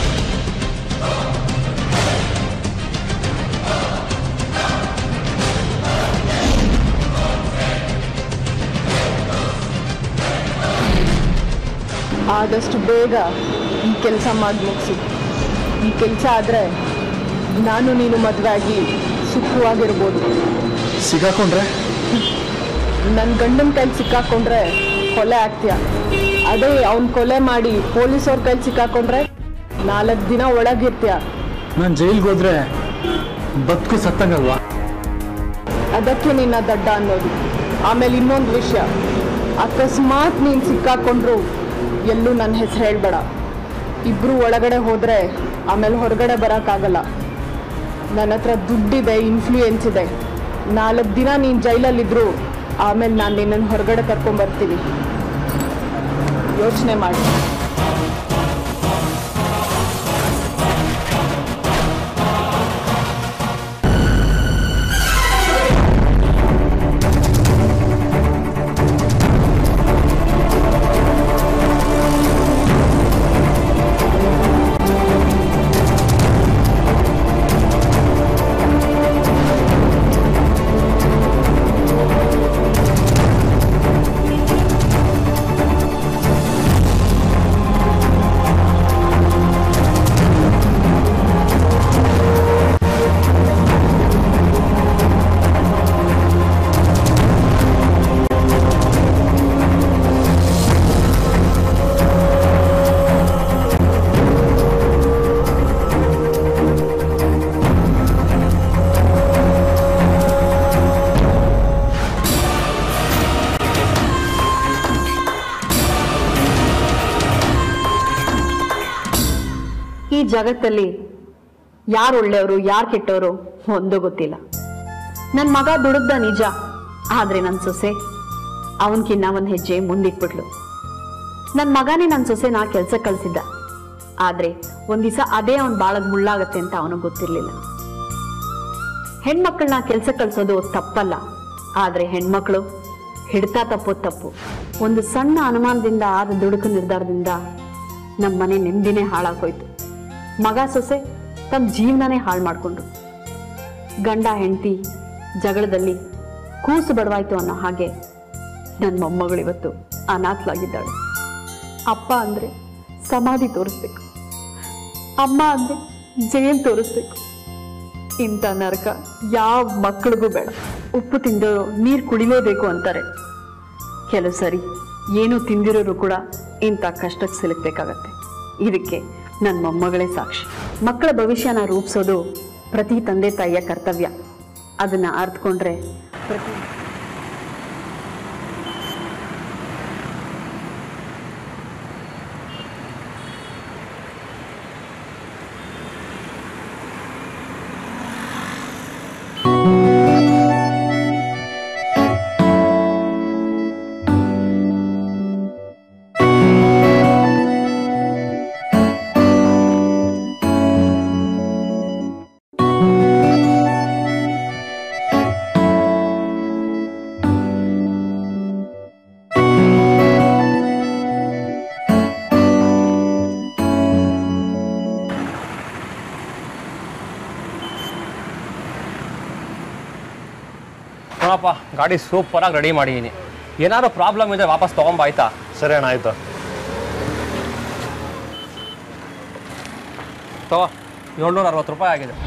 ಆದಷ್ಟು ಬೇಗ ಈ ಕೆಲಸ ಮಾಡಿ ಮುಗಿಸು ಈ ಕೆಲಸ ಆದರೆ ನಾನು ನೀನು ಮದುವೆ ಆಗಿ ಸುಖವಾಗಿರ್ಬೋದು ಸಿಗಾಕೊಂಡ್ರೆ ನನ್ನ ಗಂಡನ ಕೈಲಿ ಸಿಕ್ಕಾಕೊಂಡ್ರೆ ಕೊಲೆ ಆಗ್ತೀಯ ಅದೇ ಅವ್ನ ಕೊಲೆ ಮಾಡಿ ಪೊಲೀಸವ್ರ ಕೈಲಿ ಸಿಕ್ಕಾಕೊಂಡ್ರೆ ನಾಲ್ಕು ದಿನ ಒಳಗಿರ್ತೀಯ ನಾನು ಜೈಲ್ಗೆ ಹೋದ್ರೆ ಬದುಕು ಸತ್ತಂಗಲ್ವಾ ಅದಕ್ಕೆ ನಿನ್ನ ದಡ್ಡ ಅನ್ನೋದು ಆಮೇಲೆ ಇನ್ನೊಂದು ವಿಷಯ ಅಕಸ್ಮಾತ್ ನೀನು ಸಿಕ್ಕಾಕೊಂಡ್ರು ಎಲ್ಲೂ ನನ್ನ ಹೆಸರು ಹೇಳ್ಬೇಡ ಇಬ್ರು ಒಳಗಡೆ ಹೋದರೆ ಆಮೇಲೆ ಹೊರಗಡೆ ಬರೋಕ್ಕಾಗಲ್ಲ ನನ್ನ ಹತ್ರ ದುಡ್ಡಿದೆ ಇನ್ಫ್ಲೂಯೆನ್ಸ್ ಇದೆ ನಾಲ್ಕು ದಿನ ನೀನು ಜೈಲಲ್ಲಿದ್ರು ಆಮೇಲೆ ನಾನು ನಿನ್ನನ್ನು ಹೊರಗಡೆ ಕರ್ಕೊಂಬರ್ತೀನಿ ಯೋಚನೆ ಮಾಡಿ ಈ ಜಗತ್ತಲ್ಲಿ ಯಾರು ಒಳ್ಳೆಯವರು ಯಾರು ಕೆಟ್ಟವರು ಒಂದು ಗೊತ್ತಿಲ್ಲ ನನ್ನ ಮಗ ದುಡಿದ್ದ ನಿಜ ಆದ್ರೆ ನನ್ನ ಸೊಸೆ ಅವನ್ಕಿನ್ನ ಒಂದು ಹೆಜ್ಜೆ ಮುಂದಿಟ್ಬಿಟ್ಲು ನನ್ನ ಮಗನೇ ನನ್ನ ಸೊಸೆನ ಕೆಲಸ ಕಳ್ಸಿದ್ದ ಆದ್ರೆ ಒಂದ್ ದಿವಸ ಅದೇ ಅವನ್ ಬಾಳಗ್ ಮುಳ್ಳಾಗತ್ತೆ ಅಂತ ಅವನಿಗೆ ಗೊತ್ತಿರ್ಲಿಲ್ಲ ಹೆಣ್ಮಕ್ಳನ್ನ ಕೆಲಸ ಕಳ್ಸೋದು ತಪ್ಪಲ್ಲ ಆದ್ರೆ ಹೆಣ್ಮಕ್ಳು ಹಿಡ್ತಾ ತಪ್ಪೋದು ತಪ್ಪು ಒಂದು ಸಣ್ಣ ಅನುಮಾನದಿಂದ ಆದ ದುಡುಕು ನಿರ್ಧಾರದಿಂದ ನಮ್ಮ ಮನೆ ನೆಮ್ಮದಿನೇ ಹಾಳಾಗೋಯ್ತು ಮಗ ಸೊಸೆ ತಮ್ಮ ಜೀವನನೇ ಹಾಳು ಮಾಡ್ಕೊಂಡ್ರು ಗಂಡ ಹೆಂಡತಿ ಜಗಳದಲ್ಲಿ ಕೂಸು ಬಡವಾಯ್ತು ಅನ್ನೋ ಹಾಗೆ ನನ್ನ ಮೊಮ್ಮಗಳು ಇವತ್ತು ಅನಾಥಲಾಗಿದ್ದಾಳೆ ಅಪ್ಪ ಅಂದ್ರೆ ಸಮಾಧಿ ತೋರಿಸ್ಬೇಕು ಅಮ್ಮ ಅಂದ್ರೆ ಜೈಲ್ ತೋರಿಸ್ಬೇಕು ಇಂಥ ನರಕ ಯಾವ ಮಕ್ಕಳಿಗೂ ಬೇಡ ಉಪ್ಪು ತಿಂದು ನೀರು ಕುಡಿಲೇಬೇಕು ಅಂತಾರೆ ಕೆಲವು ಸರಿ ಏನು ತಿಂದಿರೋರು ಕೂಡ ಇಂಥ ಕಷ್ಟಕ್ಕೆ ಸಿಲುಕ್ಬೇಕಾಗತ್ತೆ ಇದಕ್ಕೆ ನನ್ನ ಮೊಮ್ಮಗಳೇ ಸಾಕ್ಷಿ ಮಕ್ಕಳ ಭವಿಷ್ಯನ ರೂಪಿಸೋದು ಪ್ರತಿ ತಂದೆ ತಾಯಿಯ ಕರ್ತವ್ಯ ಅದನ್ನ ಅರ್ಥಕೊಂಡ್ರೆ ಪ್ರತಿ ನೋಡಪ್ಪ ಗಾಡಿ ಸೂಪರಾಗಿ ರೆಡಿ ಮಾಡಿದ್ದೀನಿ ಏನಾದ್ರು ಪ್ರಾಬ್ಲಮ್ ಇದ್ರೆ ವಾಪಸ್ ತೊಗೊಂಬ ಆಯ್ತಾ ಸರಿ ಅಣ್ಣ ಆಯ್ತು ತಗೋ ಏಳ್ನೂರ ಅರವತ್ತು ರೂಪಾಯಿ ಆಗಿದೆ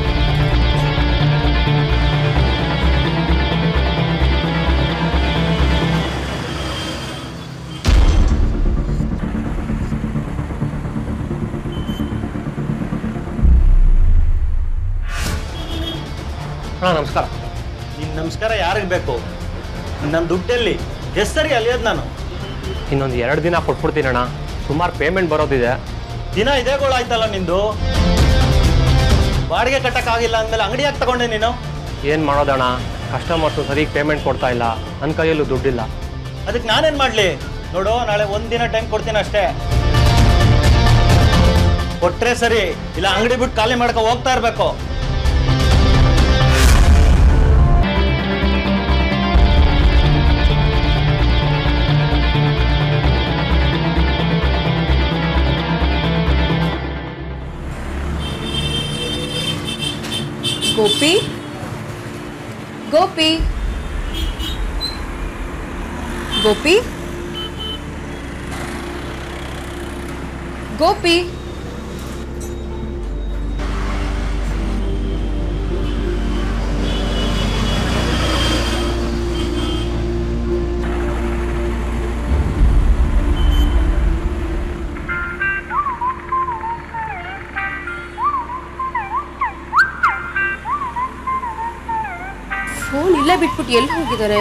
ಅಣ್ಣ ನಮಸ್ಕಾರ ನಿನ್ನ ನಮಸ್ಕಾರ ಯಾರಿಗೆ ಬೇಕು ನನ್ನ ದುಡ್ಡಲ್ಲಿ ಎಷ್ಟು ಸರಿ ಅಲಿಯೋದು ನಾನು ಇನ್ನೊಂದು ಎರಡು ದಿನ ಕೊಟ್ಬಿಡ್ತೀನಿ ಅಣ್ಣ ಸುಮಾರು ಪೇಮೆಂಟ್ ಬರೋದಿದೆ ದಿನ ಇದೇ ಗೋಳು ಆಯ್ತಲ್ಲ ನಿಂದು ಬಾಡಿಗೆ ಕಟ್ಟಕ್ಕಾಗಿಲ್ಲ ಅಂದಮೇಲೆ ಅಂಗಡಿ ಯಾಕೆ ತಗೊಂಡೆ ನೀನು ಏನು ಮಾಡೋದಣ್ಣ ಕಸ್ಟಮರ್ಸು ಸರಿಗೆ ಪೇಮೆಂಟ್ ಕೊಡ್ತಾ ಇಲ್ಲ ನನ್ನ ಕೈಯಲ್ಲೂ ದುಡ್ಡಿಲ್ಲ ಅದಕ್ಕೆ ನಾನೇನು ಮಾಡಲಿ ನೋಡು ನಾಳೆ ಒಂದು ದಿನ ಟೈಮ್ ಕೊಡ್ತೀನಿ ಅಷ್ಟೇ ಕೊಟ್ರೆ ಸರಿ ಇಲ್ಲ ಅಂಗಡಿ ಬಿಟ್ಟು ಖಾಲಿ ಮಾಡ್ಕೊ ಹೋಗ್ತಾ ಇರಬೇಕು ಗೋಪಿ ಗೋಪಿ ಗೋಪಿ ಗೋಪಿ ಫೋನ್ ಇಲ್ಲೇ ಬಿಟ್ಬಿಟ್ಟು ಎಲ್ಲಿ ಹೋಗಿದ್ದಾರೆ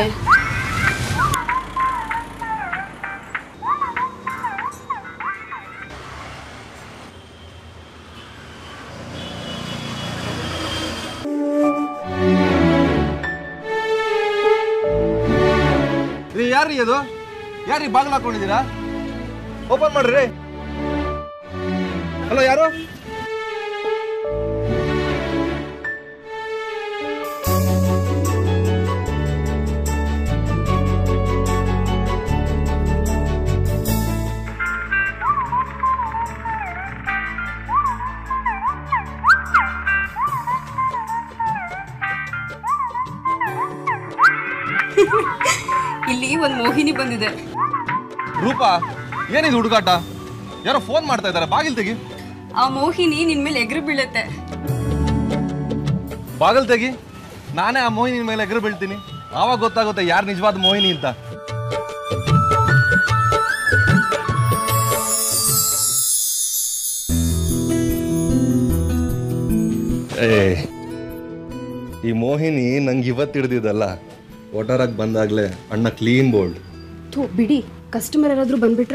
ರೀ ಯಾರ್ರೀ ಅದು ಯಾರೀ ಬಾಗಿಲು ಹಾಕೊಂಡಿದ್ದೀರಾ ಓಪನ್ ಮಾಡ್ರಿ ಹಲೋ ಯಾರು ಇಲ್ಲಿ ಒಂದು ಮೋಹಿನಿ ಬಂದಿದೆ ರೂಪಾ ಏನಿದು ಹುಡುಗಾಟ ಯಾರೋ ಫೋನ್ ಮಾಡ್ತಾ ಇದ್ದಾರೆ ಬಾಗಿಲು ತೆಗಿ ಆ ಮೋಹಿನಿ ನಿನ್ ಮೇಲೆ ಎಗರು ಬೀಳುತ್ತೆ ಬಾಗಿಲು ತೆಗಿ ನಾನೇ ಆ ಮೋಹಿನಿ ಮೇಲೆ ಎಗರು ಬೀಳ್ತೀನಿ ಆವಾಗ ಗೊತ್ತಾಗುತ್ತೆ ಯಾರು ನಿಜವಾದ ಮೋಹಿನಿ ಅಂತ ಏ ಈ ಮೋಹಿನಿ ನಂಗೆ ಇವತ್ತು ಹಿಡ್ದಿದ್ದಲ್ಲ ಒಟಾರಾಗಿ ಬಂದಾಗ್ಲೇ ಅಣ್ಣ ಕ್ಲೀನ್ ಬೋಲ್ಡ್ ಥೂ ಬಿಡಿ ಕಸ್ಟಮರ್ ಯಾರಾದ್ರೂ ಬಂದ್ಬಿಟ್ರ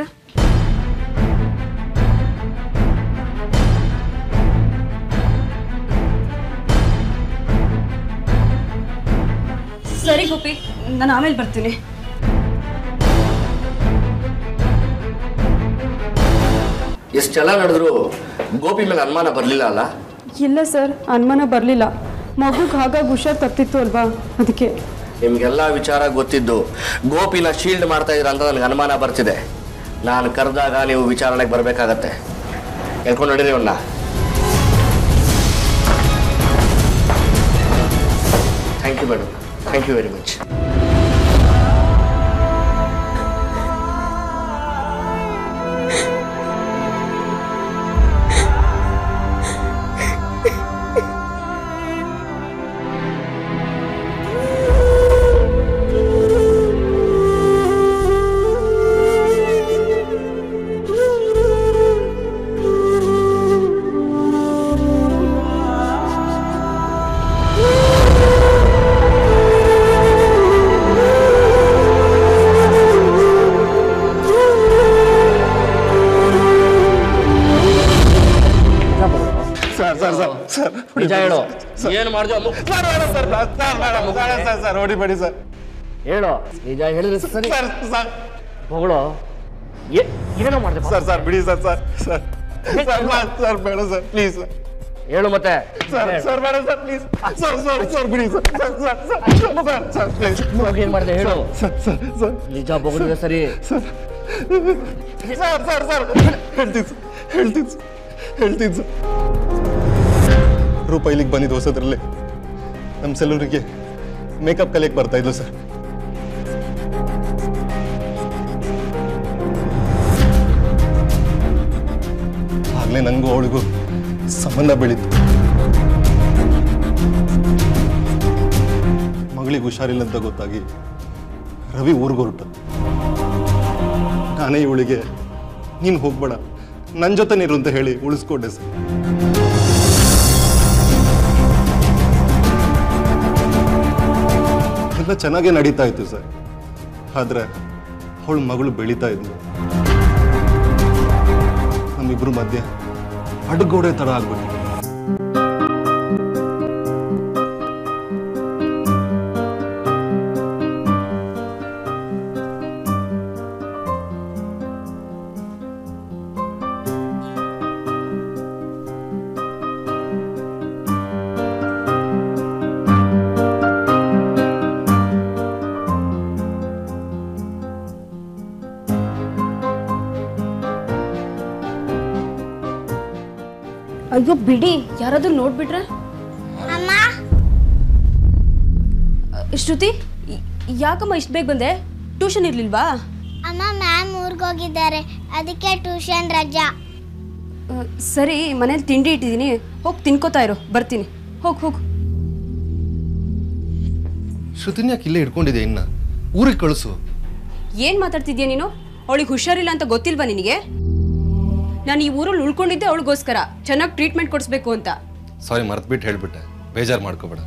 ಸರಿ ಗೋಪಿ ನಾನು ಆಮೇಲೆ ಬರ್ತೀನಿ ಎಷ್ಟೆಲ್ಲ ನಡೆದ್ರು ಗೋಪಿ ಮೇಲೆ ಅನುಮಾನ ಬರಲಿಲ್ಲ ಅಲ್ಲ ಇಲ್ಲ ಸರ್ ಅನುಮಾನ ಬರಲಿಲ್ಲ ಮಗುಗೆ ಹಾಗಾಗಿ ಹುಷಾರ್ ತಪ್ಪಿತ್ತು ಅಲ್ವಾ ಅದಕ್ಕೆ ನಿಮ್ಗೆಲ್ಲ ವಿಚಾರ ಗೊತ್ತಿದ್ದು ಗೋಪಿನ ಶೀಲ್ಡ್ ಮಾಡ್ತಾ ಇದ್ರ ಅಂತ ನನಗೆ ಅನುಮಾನ ಬರ್ತಿದೆ ನಾನು ಕರೆದಾಗ ನೀವು ವಿಚಾರಣೆಗೆ ಬರಬೇಕಾಗತ್ತೆ ಹೇಳ್ಕೊಂಡು ನಡೀರಿ ಅವನ್ನ thank you madam thank you very much sir sir sir sir ನಿಜ ಹೇಳು ಏನು ಮಾಡಿದ್ಯೋ ಸರ್ ಬೇಡ ಸರ್ ಸರ್ ಬೇಡ ಬೇಡ ಸರ್ ಸರ್ ಹೊಡಿಬೇಡಿ ಸರ್ ಹೇಳು ನಿಜ ಹೇಳಿದ್ರೆ ಸರಿ ಸರ್ ಸರ್ ಹೊಗಳು ಏ- ಏನೋ ಮಾಡಿದೆ ಸರ್ ಸರ್ ಬಿಡಿ ಸರ್ ಸರ್ ಸರ್ ಸರ್ ಮಾ- ಸರ್ ಬೇಡ ಸರ್ ಪ್ಲೀಸ್ ಸರ್ ಹೇಳು ಮತ್ತೆ ಸರ್ ಸರ್ ಬೇಡ sir please sir sir sir ಬಿಡಿ sir sir sir sir sir sir please ಏನ್ ಮಾಡಿದೆ ಹೇಳು ಸರ್ ಸರ್ ಸರ್ ನಿಜ ಬೊಗಳಿದೆ ಸರಿ ಸರ್ ಸರ್ ಸರ್ ಸರ್ ಹೇಳ್ತೀನಿ ಸರ್ ಹೇಳ್ತೀನಿ ಸರ್ ಹೇಳ್ತೀನಿ ಸರ್ ರೂಪ ಇಲ್ಲಿಗೆ ಬಂದಿದ್ದು ಹೊಸದ್ರಲ್ಲಿ ನಮ್ಮ ಸೆಲೂರಿಗೆ ಮೇಕಪ್ ಕಲಿಯಕ್ಕೆ ಬರ್ತಾ ಇದ್ಲು ಸರ್ ಆಗಲೇ ನನಗೂ ಅವಳಿಗೂ ಸಂಬಂಧ ಬೆಳೀತು ಮಗಳಿಗೆ ಹುಷಾರಿಲ್ಲ ಅಂತ ಗೊತ್ತಾಗಿ ರವಿ ಊರಿಗೆ ಹೊರಟ ನಾನೇ ಇವಳಿಗೆ ನೀನು ಹೋಗ್ಬೇಡ ನನ್ನ ಜೊತೆ ನೀರು ಅಂತ ಹೇಳಿ ಉಳಿಸ್ಕೊಂಡೆ ಸರ್ ಎಲ್ಲ ಚೆನ್ನಾಗೇ ನಡೀತಾ ಇತ್ತು ಸರ್ ಆದರೆ ಅವಳ ಮಗಳು ಬೆಳೀತಾ ಇದ್ಲು ನಮ್ಮಿಬ್ರು ಮಧ್ಯೆ ಅಡ್ಗೋಡೆ ಥರ ಆಗ್ಬಿಟ್ಟು ಅಯ್ಯೋ ಬಿಡಿ ಯಾರಾದ್ರೂ ನೋಡ್ಬಿಟ್ರೆ ಅಮ್ಮ ಶ್ರುತಿ ಯ- ಯಾಕಮ್ಮ ಇಷ್ಟು ಬೇಗ ಬಂದೆ ಟ್ಯೂಷನ್ ಇರ್ಲಿಲ್ವಾ ಅಮ್ಮ ಮ್ಯಾಮ್ ಊರ್ಗೋಗಿದ್ದಾರೆ ಅದಕ್ಕೆ ಟ್ಯೂಷನ್ ರಜಾ ಆ, ಸರಿ ಮನೇಲಿ ತಿಂಡಿ ಇಟ್ಟಿದ್ದೀನಿ ಹೋಗಿ ತಿನ್ಕೋತಾ ಇರು ಬರ್ತೀನಿ ಹೋಗ್ ಹೋಗು ಶ್ರುತಿನ ಯಾಕೆ ಇಲ್ಲೇ ಇಟ್ಕೊಂಡಿದೆ ಇನ್ನ ಊರಿಗೆ ಕಳಿಸು ಏನು ಮಾತಾಡ್ತಿದ್ಯಾ ನೀನು ಅವಳಿಗೆ ಹುಷಾರಿಲ್ಲ ಅಂತ ಗೊತ್ತಿಲ್ವಾ ನಿನಗೆ ನಾನು ಈ ಊರಲ್ಲಿ ಉಳ್ಕೊಂಡಿದ್ದೆ ಅವಳಿಗೋಸ್ಕರ ಚೆನ್ನಾಗಿ ಟ್ರೀಟ್ಮೆಂಟ್ ಕೊಡಿಸ್ಬೇಕು ಅಂತ ಸಾರಿ ಮರ್ತ್ಬಿಟ್ಟು ಹೇಳ್ಬಿಟ್ಟೆ ಬೇಜಾರು ಮಾಡ್ಕೋಬೇಡ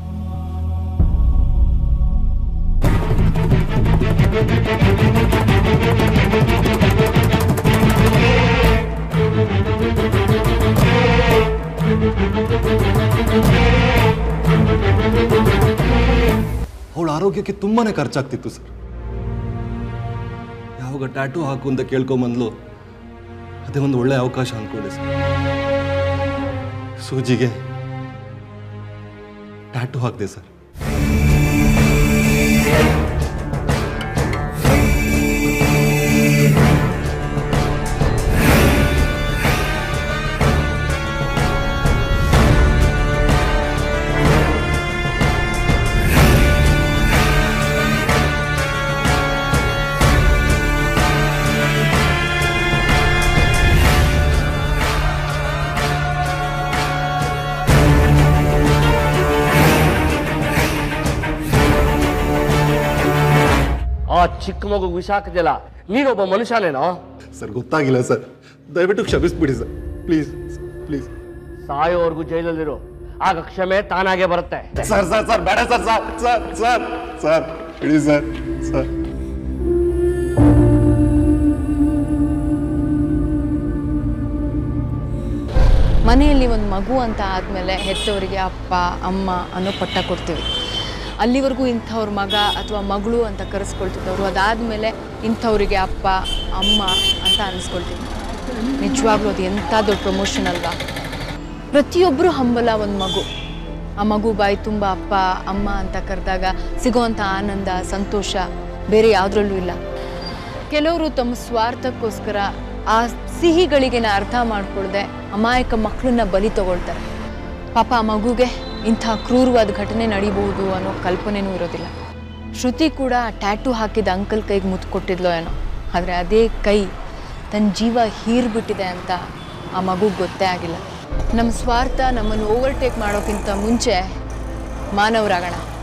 ಅವಳ ಆರೋಗ್ಯಕ್ಕೆ ತುಂಬಾನೇ ಖರ್ಚಾಗ್ತಿತ್ತು ಸರ್ ಯಾವಾಗ ಟ್ಯಾಟೂ ಹಾಕು ಅಂತ ಕೇಳ್ಕೊಂಬಂದ್ಲು ಅದೇ ಒಂದು ಒಳ್ಳೆ ಅವಕಾಶ ಅಂದ್ಕೊಂಡೆ ಸರ್ ಸೂಜಿಗೆ ಟ್ಯಾಟೂ ಹಾಕಿದೆ ಸರ್ ಆ ಚಿಕ್ಕ ಮಗು ವಿಷ ಹಾಕಿದ್ಯಲ್ಲ ನೀನೊಬ್ಬ ಮನುಷ್ಯನೇನೋ ಸರ್ ಗೊತ್ತಾಗಿಲ್ಲ ಸರ್ ದಯವಿಟ್ಟು ಕ್ಷಮಿಸ್ಬಿಡಿ ಸರ್ ಪ್ಲೀಸ್ ಪ್ಲೀಸ್ ಸಾಯೋವರೆಗೂ ಜೈಲಲ್ಲಿರು ಆಗ ಕ್ಷಮೆ ತಾನಾಗೆ ಬರುತ್ತೆ ಸರ್ ಸರ್ ಸರ್ ಬೇಡ sir sir sir sir sir ಬಿಡಿ ಸರ್ ಸರ್ ಮನೆಯಲ್ಲಿ ಒಂದು ಮಗು ಅಂತ ಆದಮೇಲೆ ಹೆತ್ತವರಿಗೆ ಅಪ್ಪ ಅಮ್ಮ ಅನ್ನೋ ಪಟ್ಟ ಕೊಡ್ತೀವಿ ಅಲ್ಲಿವರೆಗೂ ಇಂಥವ್ರ ಮಗ ಅಥವಾ ಮಗಳು ಅಂತ ಕರೆಸ್ಕೊಳ್ತಿದ್ದವರು ಅದಾದಮೇಲೆ ಇಂಥವರಿಗೆ ಅಪ್ಪ ಅಮ್ಮ ಅಂತ ಅನಿಸ್ಕೊಳ್ತಿದ್ರು ನಿಜವಾಗ್ಲೂ ಅದು ಎಂಥ ದೊಡ್ಡ ಪ್ರಮೋಷನ್ ಅಲ್ವಾ ಪ್ರತಿಯೊಬ್ಬರು ಹಂಬಲ ಒಂದು ಮಗು ಆ ಮಗು ಬಾಯಿ ತುಂಬ ಅಪ್ಪ ಅಮ್ಮ ಅಂತ ಕರೆದಾಗ ಸಿಗೋವಂಥ ಆನಂದ ಸಂತೋಷ ಬೇರೆ ಯಾವುದ್ರಲ್ಲೂ ಇಲ್ಲ ಕೆಲವರು ತಮ್ಮ ಸ್ವಾರ್ಥಕ್ಕೋಸ್ಕರ ಆ ಸಿಹಿಗಳಿಗೆನ ಅರ್ಥ ಮಾಡ್ಕೊಳ್ದೆ ಅಮಾಯಕ ಮಕ್ಕಳನ್ನ ಬಲಿ ತಗೊಳ್ತಾರೆ ಪಾಪ ಆ ಮಗುಗೆ ಇಂಥ ಕ್ರೂರವಾದ ಘಟನೆ ನಡೀಬಹುದು ಅನ್ನೋ ಕಲ್ಪನೆನೂ ಇರೋದಿಲ್ಲ ಶ್ರುತಿ ಕೂಡ ಟ್ಯಾಟೂ ಹಾಕಿದ ಅಂಕಲ್ ಕೈಗೆ ಮುತ್ತು ಕೊಟ್ಟಿದ್ಲೋ ಏನೋ ಆದರೆ ಅದೇ ಕೈ ತನ್ನ ಜೀವ ಹೀರ್ಬಿಟ್ಟಿದೆ ಅಂತ ಆ ಮಗುಗೆ ಗೊತ್ತೇ ಆಗಿಲ್ಲ ನಮ್ಮ ಸ್ವಾರ್ಥ ನಮ್ಮನ್ನು ಓವರ್ಟೇಕ್ ಮಾಡೋಕ್ಕಿಂತ ಮುಂಚೆ ಮಾನವರಾಗೋಣ